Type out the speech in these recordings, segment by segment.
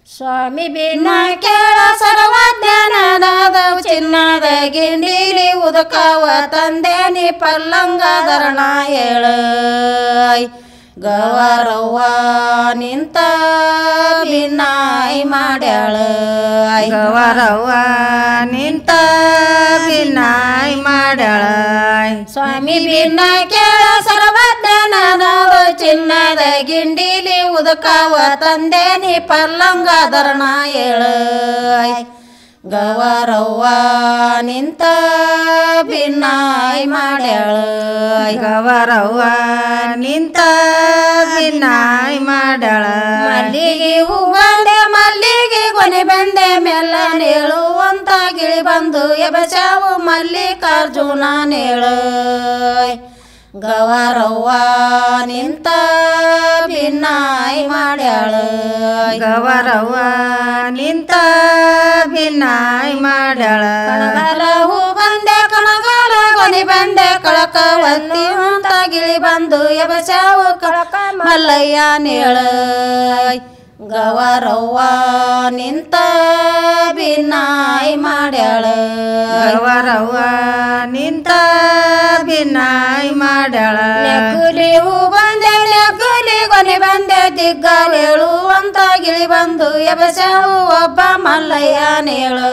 ಸ್ವಾಮಿ ಬಿನ್ನ ಕೇಳ ಸರ್ವಜ್ಞಾನದ ಚಿನ್ನದ ಗಿಂಡಿಲಿ ಉದಕವ ತಂದೆ ನೀ ಪಲ್ಲಂಗ ಧರಣ ಹೇಳ ಗವರವ್ವ ನಿಂತ ಬಿನ್ನಾಯಿ ಮಾಡ್ಯಾಳ ಗವರವ್ವ ನಿಂತ ಬಿನ್ನಾಯಿ ಮಾಡ್ಯಾಳ ಸ್ವಾಮಿ ಬಿನ್ನ ಕೇಳ ಸರ್ವಜ್ಞಾನದ ಚಿನ್ನದ ಗಿಂಡಿಲಿ ಉದಕವ ತಂದೆ ನೀ ಪಲ್ಲಂಗ ಧರಣ ಹೇಳ ಗವರವ್ವ ನಿಂತ ಬಿನ್ನಾಯಿ ಮಾಡ್ಯಾಳ ಗವರವ್ವ ನಿಂತ ಬಿನ್ನಾಯಿ ಮಾಡ್ಯಾಳ ಮಲ್ಲಿಗೆ ಹೂ ಬಂದೆ ಮಲ್ಲಿಗೆ ಕೊನೆ ಬಂದೆ ಮೆಲ್ಲ ನೇಳುವಂತ ಗಿಳಿ ಬಂದು ಎಬಚಾವು ಮಲ್ಲಿಕಾರ್ಜುನ ನೇಳು ಗವರವ್ವ ನಿಂತ ಬಿನ್ನಾಯಿ ಮಾಡ್ಯಾಳ ಗವರವ್ವ ನಿಂತ ಬಿನ್ನಾಯಿ ಮಾಡ್ಯಾಳ ಕಣಗಾಲ ಹೂ ಬಂದೆ ಕಣಗಾಲ ಕೊನೆ ಬಂದೆ ಕಳಕವತ್ತಿ ಅಂತ ಗಿಳಿ ಬಂದು ಎಬಚಾವು ಕಳಕ ಮಲ್ಲಯ್ಯ ನೇಳ ಗವರವ್ವ ನಿಂತ ಬಿನ್ನಾಯಿ ಮಾಡ್ಯಾಳ ಗವರವ್ವ ನಿಂತ ಬಿನ್ನಾಯಿ ಮಾಡ್ಯಾಳ ನೆಗುಲಿ ಹೂ ಬಂದೆ ನೆಗುಲಿ ಕೊನೆ ಬಂದೆ ದಿಗ್ಗ ಹೇಳುವಂತ ಗಿಳಿ ಬಂದು ಎಬಸಾವು ಒಬ್ಬ ಮಲ್ಲಯ್ಯ ನೇಳು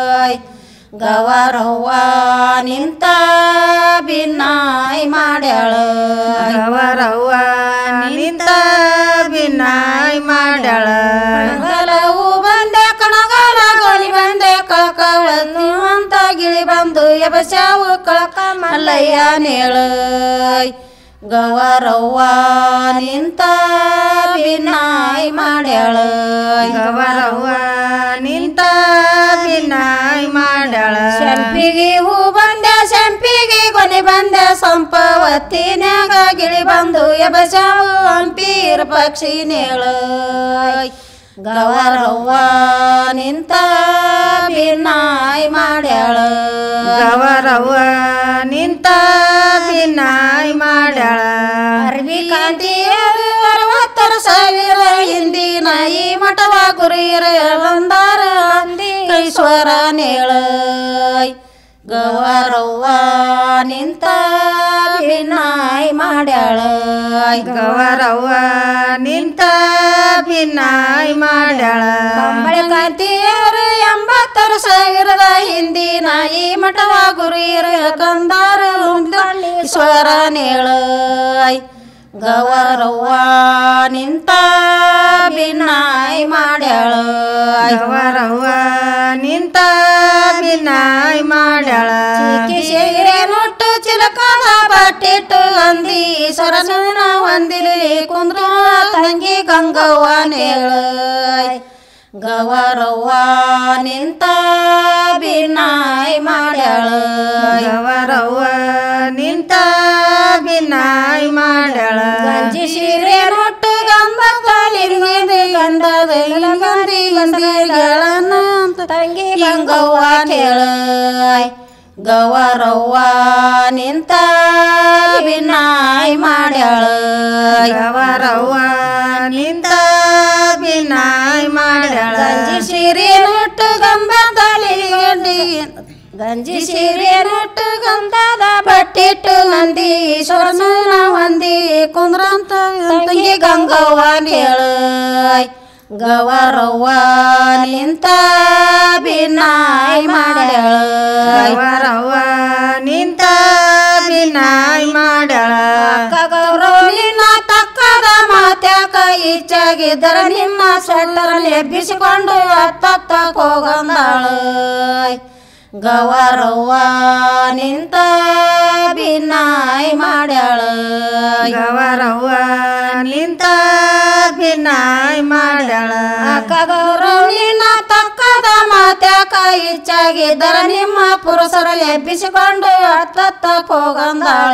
ಗವರವ್ವ ನಿಂತ ಬಿನ್ನಾಯಿ ಮಾಡ್ಯಾಳ ಗವರವ್ವ ನಿಂತ ಬಿನ್ನಾಯಿ ಮಾಡ್ಯಾಳ ಕಣಗಾಲ ಹೂ ಬಂದೆ ಕಣಗಾಲ ಗೋಲಿ ಬಂದೆ ಕಳಕವತ್ತು ಅಂತ ಗಿಳಿ ಬಂದು ಎಬಸಾವು ಕಳಕ ಮಲ್ಲಯ್ಯ ನೇಳು ಗವರವ್ವ ನಿಂತ ಬಿನ್ನಾಯಿ ಮಾಡ್ಯಾಳ ಗವರವ್ವ ನಿಂತ ಬಿನ್ನಾಯಿ ಮಾಡ್ಯಾಳ ಸಂಪಿಗೆ ಹೂ ಬಂದೆ ಸಂಪಿಗೆ ಕೊನೆ ಬಂದೆ ಸಂಪವತ್ತಿನ್ಯಾಗ ಗಿಳಿ ಬಂದು ಎಬಸಾವು ಹಂಪೀರ್ ಪಕ್ಷಿ ನೇಳು ಗವರವ್ವ ನಿಂತ ಬಿನ್ನಾಯಿ ಮಾಡ್ಯಾಳ ಗವರವ್ವ ನಿಂತ ಬಿನ್ನಾಯಿ ಮಾಡ್ಯಾಳ ಅರ್ವಿ ಕಾಂತಿಯರು ಅರವತ್ತರ ಸಾವಿರ ಹಿಂದಿನ ಈ ಮಠವ ಗುರಿಯರ ಬಂದಾರ ಈಶ್ವರ ನೇಳ ಗವರವ್ವ ನಿಂತ ಬಿನ್ನಾಯಿ ಮಾಡ್ಯಾಳ ಗವರವ್ವ ನಿಂತ ಬಿನ್ನಾಯಿ ಮಾಡ್ಯಾಳ ಕಂಬಳ ಕಾಂತಿಯರು ಎಂಬತ್ತರ ಸಾವಿರದ ಹಿಂದಿನ ಈ ಮಠವ ಗುರಿಯರ ಕಂದಾರ ಈಶ್ವರ ನೇಳ ಗವರವ್ವ ನಿಂತ ಬಿನ್ನಾಯಿ ಮಾಡ್ಯಾಳ ಗವರವ್ವ ನಿಂತ ಬಿನ್ನಾಯಿ ಮಾಡ್ಯಾಳ ಕಿಶೆಗಿರೆ ನುಟ್ಟು ಚಿಲಕದ ಬಟ್ಟಿಟ್ಟು ಅಂದಿ ಸರಸನ ಒಂದಿಲಿ ಕುಂದ್ರ ತಂಗಿ ಗಂಗವ್ವ ನೇಳ ಗವರವ್ವ ನಿಂತ ಬಿನ್ನಾಯಿ ಮಾಡ್ಯಾಳ ಗವರವ್ವ ನಿಂತ ಬಿನ್ನಾಯಿ ಮಾಡ್ಯಾಳ ಗಂಜಿ ಸೀರೆ ನುಟ್ಟು ಗಂಧ ಕಾಲಿಗೆ ಗಂಧದ ಗಂಧಿ ಗಂಧಿಗಳನ್ನ ತಂಗಿ ಗಂಗವ್ವ ಕೇಳ ಗವರವ್ವ ನಿಂತ ಬಿನ್ನಾಯಿ ಮಾಡ್ಯಾಳ ಗವರವ್ವ ನಿಂತ ಬಿನ್ನಾಯಿ ಮಾಡ್ಯಾಳ ಗಂಜಿ ಸೀರೆ ನುಟ್ಟು ಗಂಧ ಕಾಲಿಗೆ ಗಂಜಿ ಸೀರೆ ನುಟ್ಟು ಗಂಧದ ಬಟ್ಟಿಟ್ಟು ಮಂದಿ ಸೊರಸನ ಹೊಂದಿ ಕುಂದ್ರಂತ ತಂಗಿ ಗಂಗವ್ವ ಕೇಳ ಗವರವ್ವ ನಿಂತ ಬಿನ್ನಾಯಿ ಮಾಡ್ಯಾಳ ಗವರವ್ವ ನಿಂತ ಬಿನ್ನಾಯಿ ಮಾಡ್ಯಾಳ ಗೌರವಿನ ತಕ್ಕದ ಮಾತ್ಯಾಕ ಇಚ್ಚಾಗಿದ್ದರ ನಿಮ್ಮ ಸೊಟ್ಟರ ಎಬ್ಬಿಸಿಕೊಂಡು ಅತ್ತತ್ತ ಹೋಗಂದಾಳ ಗವರವ್ವ ನಿಂತ ಬಿನ್ನಾಯಿ ಮಾಡ್ಯಾಳ ಗವರವ್ವ ನಿಂತ ಬಿನ್ನಾಯಿ ಮಾಡ್ಯಾಳ ಅಕ್ಕ ಗೌರವಿನ ತಕ್ಕದ ಮಾತ್ಯಾಕ ಇಚ್ಚಾಗಿದ್ದರ ನಿಮ್ಮ ಪುರುಷರ ಎಬ್ಬಿಸಿಕೊಂಡು ಅತ್ತತ್ತ ಹೋಗಂದಾಳ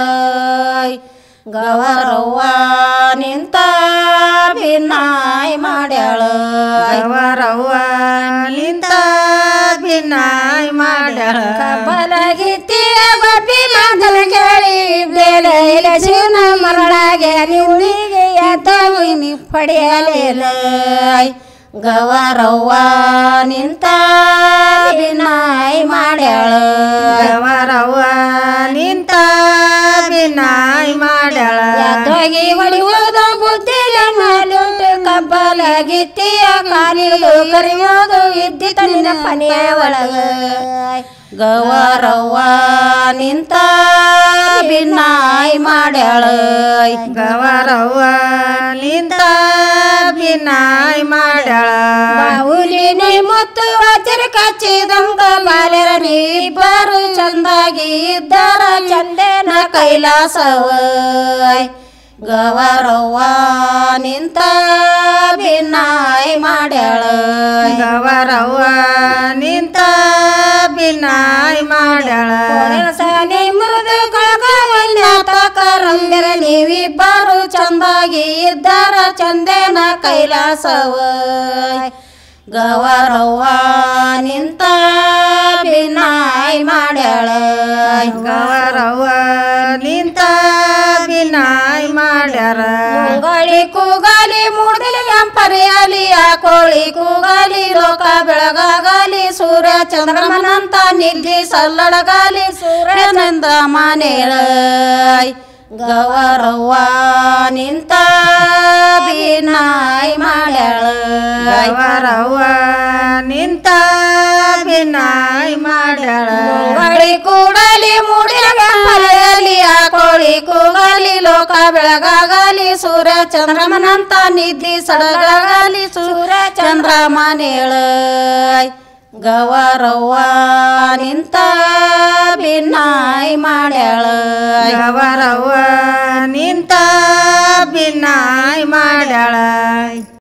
ಗವರವ್ವ ನಿಂತ ಬಿನ್ನಾಯಿ ಮಾಡ್ಯಾಳ ಗವರವ್ವ ನಿಂತ ಬಿನ್ನಾಯಿ ಮಾಡ್ಯಾಳ ಕಬ್ಬಲಗಿತ್ತಿಯ ಬಬ್ಬಿ ಮಾತನ ಕೇಳಿ ಬೇಡ ಇಲ್ಲ ಶಿವನ ಮರಳಾಗೆ ನಿನ್ನಿಗೆ ಎದ್ದವು ನೀ ಪಡೆಯಲಿಲ್ಲ ಗವರವ್ವ ನಿಂತ ಬಿನಾಯಿ ಮಾಡ್ಯಾಳ ಗವರವ್ವ ನಿಂತ ಬಿನಾಯಿ ಮಾಡ್ಯಾಳ ಎದ್ದೋಗಿ ಹೊಡಿಯೋದು ಬುದ್ಧಿಯ ಮೇಲುಂಟು ಕಬ್ಬಲ ಗಿತ್ತಿಯ ಕಾಲಿದು ಕರಿಯೋದು ಇದ್ದಿತ ನಿನ್ನ ಪನಿಯ ಒಳಗ ಗವರವ್ವ ನಿಂತ ಬಿನಾಯಿ ಮಾಡ್ಯಾಳ ಗವರವ್ವ ನಿಂತ ಬಿನಾಯಿ ಮಾಡ್ಯಾಳ ಬಾವುಲಿನಿ ಮತ್ತು ವಜ್ರ ಕಚ್ಚಿದಂಗ ಬಾಲ್ಯರ ನೀಬ್ಬರು ಚಂದಾಗಿ ಇದ್ದರ ಚಂದೇನ ಕೈಲಾಸವ ಗವರವ್ವ ನಿಂತ ಬಿನ್ನಾಯಿ ಮಾಡ್ಯಾಳ ಗವರವ್ವ ನಿಂತ ಬಿನಾಯಿ ಮಾಡ್ಯಾಳ ಸಾಲಿ ಮೃದು ಕಳಕರಂದರ ನೀವಿಬ್ಬರು ಚಂದಾಗಿ ಇದ್ದರ ಚಂದೇನ ಕೈಲಾಸವ ಗವರವ್ವ ನಿಂತ ಬಿನಾಯಿ ಮಾಡ್ಯಾಳ ಗವರವ್ವ ನಿಂತ ಬಿನಾಯಿ ಮಾಡ್ಯಾರ ಮುಂಗಾಳಿ ಕೂಗಾಲಿ ಮೂಡಲಿ ಪರ್ಯಾಲಿ ಆ ಕೋಳಿ ಕೂಗಾಲಿ ಲೋಕ ಬೆಳಗಾಗಲಿ ಸೂರ್ಯ ಚಂದ್ರಮನಂತ ನಿದ್ದಿ ಸಲ್ಲಡಗಾಲಿ ಸೂರ್ಯನಂದ ಮಾನೇಳ ಗವರವ್ವ ನಿಂತ ಬಿನಾಯಿ ಮಾಡ್ಯಾಳ ಗವರವ್ವ ನಿಂತ ಬಿನಾಯಿ ಮಾಡ್ಯಾಳ ಮುಂಗಾಳಿ ಕೂಡಲಿ ಮೂಡಿಲ ಪರ್ಯಾಲಿ ಆ ಕೋಳಿ ಕೂಗಲಿ ಲೋಕ ಬೆಳಗಾಗಲಿ ಸೂರ್ಯ ಚಂದ್ರಮನಂತ ನಿದ್ದಿ ಸಡಗಾಗಲಿ ಸೂರ್ಯ ಚಂದ್ರಮನೇಳ ಗವರವ್ವ ನಿಂತ ಬಿನ್ನಾಯಿ ಮಾಡ್ಯಾಳ ಗವರವ್ವ ನಿಂತ ಬಿನಾಯಿ ಮಾಡ್ಯಾಳ